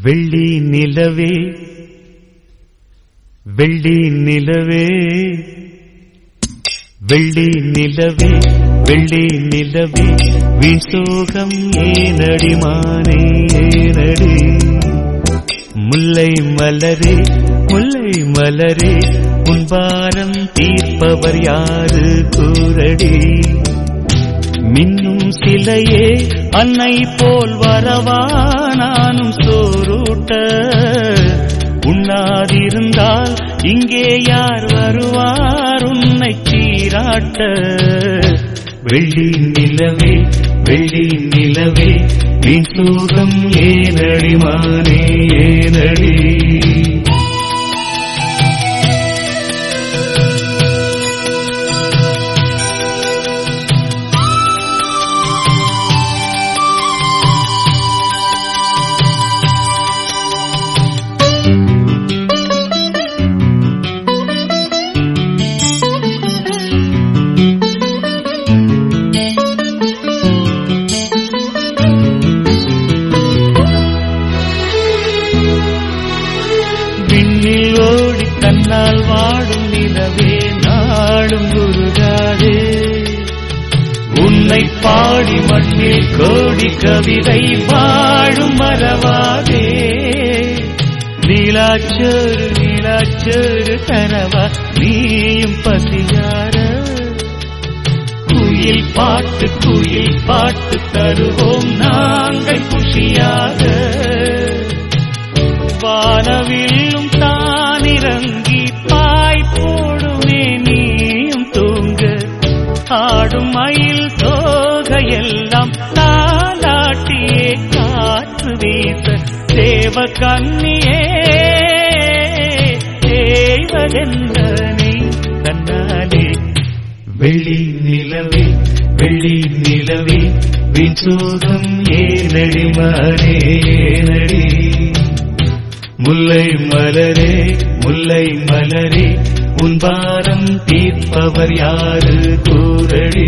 வெள்ளி நிலவே வெள்ளி நிலவே வெள்ளி நிலவே வெள்ளி நிலவே வீண் சோகம் ஏனடி மானே ஏனடி முல்லை மலரே முல்லை மலரே முன்பாரம் தீர்ப்பவர் யாரு கூரடி மின்னும் சிலையே அன்னை போல் வரவா நானும் சோரூட்ட உண்ணாதிருந்தால் இங்கே யார் வருவார் உன்னை சீராட்ட வெள்ளி நிலவே வெள்ளி நிலவே வீண் சோகம் ஏனடி மானே ஏனடி விண்ணில் ஓடி தன்னால் வாடும் நிலவே நாடும் குருகாதே உன்னை பாடி மண்ணில் கோடி கவிதை வாழும் மறவாதே நீலாச்சோறு நீலாச்சோறு தரவா நீயும் பசியார குயில் பாட்டு குயில் பாட்டு தருவோம் நாங்கள் குஷியாக வானவில்லும் தானிறங்கி பாய் போடுமே நீயும் தூங்க ஆடும் மயில் தோகையெல்லாம் தாலாட்டியே காற்று வீச தேவ கண்ணியே தேவதென்ன நீ தன்னாலே வெள்ளி நிலவே வெள்ளி நிலவே வீண் சோகம் ஏனடி மாறே ஏனடி முல்லை மலரே முல்லை மலரே உன் பாரம் தீர்ப்பவர் யாரு கூரடி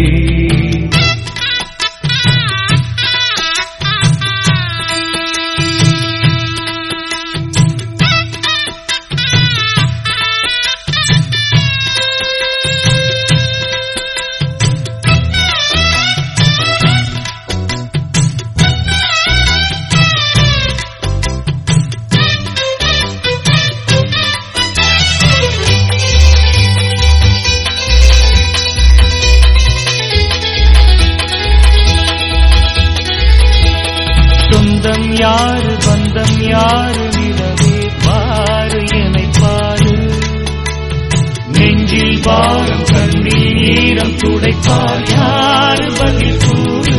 சொந்தம் யாரு பந்தம் யாரு நிலவே பாரு என்னை பாரு நெஞ்சில் பாரம் கண்ணில் ஈரம் துடைப்பார் யாரு பதில் கூறு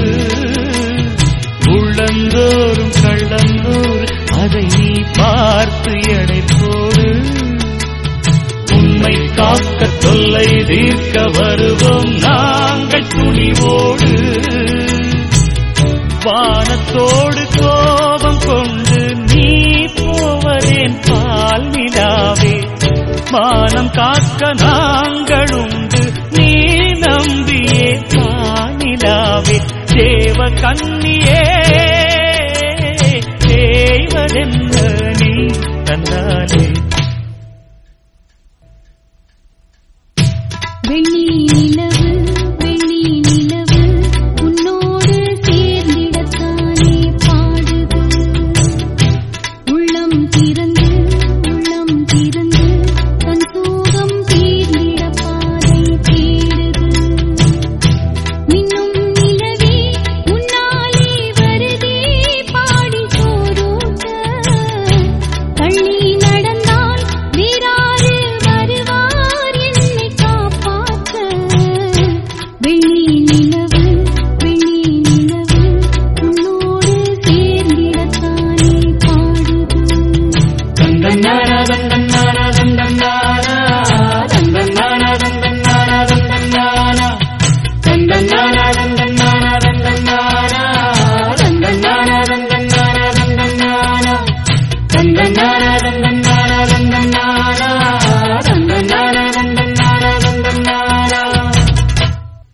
உள்ளந்தோறும் கள்ளந்தோறு அதை நீ பார்த்து எடை போடு உண்மை காக்க தொல்லை தீர்க்க வருவோம் நாங்கள் துணிவோடு வானத்தோடு கோபம் கொண்டு நீ போவதேன் பால் நிலாவே மானம் காக்க நாங்கள் உண்டு நீ நம்பியே காணிலாவே தேவ கண்ணியே தேவதென்ன நீ தன்னாலே வெள்ளி நிலவு வெள்ளி நிலவு உன்னோடு சேர்ந்திடத்தானே பாடுது உள்ளம் திறந்து உள்ளம் திறந்து தன் சோகம் தீர்ந்திட பாதை தேடுது மின்னும் நிலவே உன்னாலே வருதே பாடி சோரோட்ட தள்ளி நடந்தால் வேறாறு வருவார் என்னை காப்பாற்ற வெள்ளி நிலவு வெள்ளி நிலவு உன்னோடு சேர்ந்திடத்தானே பாடுது தந்தன்னாரா தந்தன்னாரா தந்தன்னாரா தந்தன்னாரா தந்தன்னாரா தந்தன்னாரா தந்தன்னாரா தந்தன்னாரா தந்தன்னாரா தந்தன்னாரா தந்தன்னாரா தந்தன்னாரா தந்தன்னாரா